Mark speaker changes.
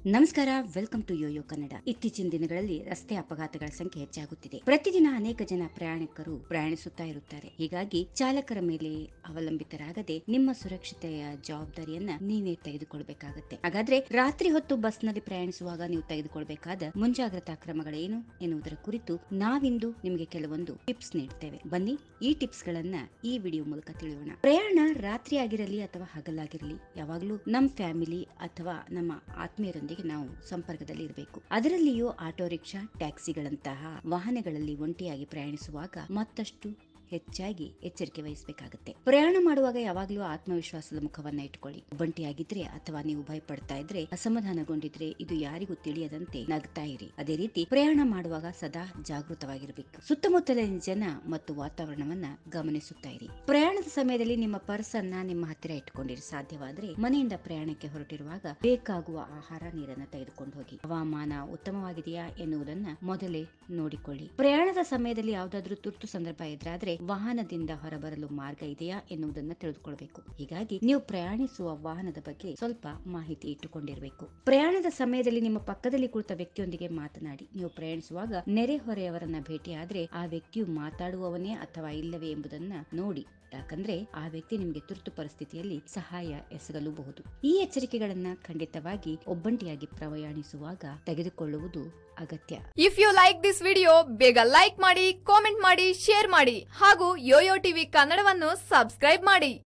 Speaker 1: ನಮಸ್ಕಾರ welcome to Yoyo Kannada ಇತ್ತೀಚಿನ ದಿನಗಳಲ್ಲಿ ರಸ್ತೆ ಅಪಘಾತಗಳ ಸಂಖ್ಯೆ ಹೆಚ್ಚಾಗುತ್ತಿದೆ ಪ್ರತಿದಿನ ಅನೇಕ ಜನ ಪ್ರಯಾಣಿಕರು ಪ್ರಯಾಣಿಸುತ್ತಾ ಇರುತ್ತಾರೆ ಹೀಗಾಗಿ ಚಾಲಕರ ಮೇಲೆ ಅವಲಂಬಿತರಾಗದೆ ನಿಮ್ಮ ಸುರಕ್ಷತೆಯ ಜವಾಬ್ದಾರಿಯನ್ನ ನೀವೇ ತೆಗೆದುಕೊಳ್ಬೇಕಾಗತ್ತೆ ಹಾಗಾದ್ರೆ ರಾತ್ರಿ ಹೊತ್ತು ಬಸ್ನಲ್ಲಿ ಪ್ರಯಾಣಿಸುವಾಗ ನೀವು ತೆಗೆದುಕೊಳ್ಬೇಕಾದ ಮುಂಜಾಗ್ರತಾ ಕ್ರಮಗಳೇನು ಎನ್ನುವುದರ ಕುರಿತು ನಾವಿಂದು ನಿಮಗೆ ಕೆಲವೊಂದು ಟಿಪ್ಸ್ ನೀಡ್ತೇವೆ ಬನ್ನಿ ಈ ಟಿಪ್ಸ್ ಗಳನ್ನ ಈ ವಿಡಿಯೋ ಮೂಲಕ ತಿಳಿಯೋಣ ಪ್ರಯಾಣ ರಾತ್ರಿ ಆಗಿರಲಿ ಅಥವಾ ಹಗಲಾಗಿರಲಿ ಯಾವಾಗಲೂ ನಮ್ಮ ಫ್ಯಾಮಿಲಿ ಅಥವಾ ನಮ್ಮ ಆತ್ಮೀಯರೊಂದಿಗೆ ನಾವು ಸಂಪರ್ಕದಲ್ಲಿ ಇರಬೇಕು ಅದರಲ್ಲಿಯೂ ಆಟೋ ರಿಕ್ಷಾ ಟ್ಯಾಕ್ಸಿಗಳಂತಹ ವಾಹನಗಳಲ್ಲಿ ಒಂಟಿಯಾಗಿ ಪ್ರಯಾಣಿಸುವಾಗ ಮತ್ತಷ್ಟು ಹೆಚ್ಚಾಗಿ ಎಚ್ಚರಿಕೆ ವಹಿಸಬೇಕಾಗುತ್ತೆ ಪ್ರಯಾಣ ಮಾಡುವಾಗ ಯಾವಾಗಲೂ ಆತ್ಮವಿಶ್ವಾಸದ ಮುಖವನ್ನ ಇಟ್ಕೊಳ್ಳಿ ಒಬ್ಬಂಟಿಯಾಗಿದ್ರೆ ಅಥವಾ ನೀವು ಭಯಪಡ್ತಾ ಇದ್ರೆ ಅಸಮಾಧಾನಗೊಂಡಿದ್ರೆ ಇದು ಯಾರಿಗೂ ತಿಳಿಯದಂತೆ ನಗ್ತಾ ಇರಿ ಅದೇ ರೀತಿ ಪ್ರಯಾಣ ಮಾಡುವಾಗ ಸದಾ ಜಾಗೃತವಾಗಿರಬೇಕು ಸುತ್ತಮುತ್ತಲಿನ ಜನ ಮತ್ತು ವಾತಾವರಣವನ್ನ ಗಮನಿಸುತ್ತಾ ಇರಿ ಪ್ರಯಾಣದ ಸಮಯದಲ್ಲಿ ನಿಮ್ಮ ಪರ್ಸ್ ಅನ್ನ ನಿಮ್ಮ ಹತ್ತಿರ ಇಟ್ಕೊಂಡಿರಿ ಸಾಧ್ಯವಾದ್ರೆ ಮನೆಯಿಂದ ಪ್ರಯಾಣಕ್ಕೆ ಹೊರಟಿರುವಾಗ ಬೇಕಾಗುವ ಆಹಾರ ನೀರನ್ನ ತೆಗೆದುಕೊಂಡು ಹೋಗಿ ಹವಾಮಾನ ಉತ್ತಮವಾಗಿದೆಯಾ ಎನ್ನುವುದನ್ನ ಮೊದಲೇ ನೋಡಿಕೊಳ್ಳಿ ಪ್ರಯಾಣದ ಸಮಯದಲ್ಲಿ ಯಾವುದಾದ್ರೂ ತುರ್ತು ಸಂದರ್ಭ ಎದುರಾದ್ರೆ ವಾಹನದಿಂದ ಹೊರಬರಲು ಮಾರ್ಗ ಇದೆಯಾ ಎನ್ನುವುದನ್ನ ತಿಳಿದುಕೊಳ್ಬೇಕು ಹೀಗಾಗಿ ನೀವು ಪ್ರಯಾಣಿಸುವ ವಾಹನದ ಬಗ್ಗೆ ಸ್ವಲ್ಪ ಮಾಹಿತಿ ಇಟ್ಟುಕೊಂಡಿರಬೇಕು ಪ್ರಯಾಣದ ಸಮಯದಲ್ಲಿ ನಿಮ್ಮ ಪಕ್ಕದಲ್ಲಿ ಕುಳಿತ ವ್ಯಕ್ತಿಯೊಂದಿಗೆ ಮಾತನಾಡಿ ನೀವು ಪ್ರಯಾಣಿಸುವಾಗ ನೆರೆಹೊರೆಯವರನ್ನ ಭೇಟಿಯಾದ್ರೆ ಆ ವ್ಯಕ್ತಿಯು ಮಾತಾಡುವವನೇ ಅಥವಾ ಇಲ್ಲವೇ ಎಂಬುದನ್ನ ನೋಡಿ ಯಾಕಂದ್ರೆ ಆ ವ್ಯಕ್ತಿ ನಿಮಗೆ ತುರ್ತು ಪರಿಸ್ಥಿತಿಯಲ್ಲಿ ಸಹಾಯ ಎಸಗಲೂಬಹುದು ಈ ಎಚ್ಚರಿಕೆಗಳನ್ನ ಖಂಡಿತವಾಗಿ ಒಬ್ಬಂಟಿಯಾಗಿ ಪ್ರಯಾಣಿಸುವಾಗ ತೆಗೆದುಕೊಳ್ಳುವುದು ಅಗತ್ಯ
Speaker 2: if you like this video ಬೇಗ ಲೈಕ್ ಮಾಡಿ ಕಾಮೆಂಟ್ ಮಾಡಿ ಶೇರ್ ಮಾಡಿ ಹಾಗೂ ಯೋಯೋ ಟಿವಿ ಕನ್ನಡವನ್ನು ಸಬ್ಸ್ಕ್ರೈಬ್ ಮಾಡಿ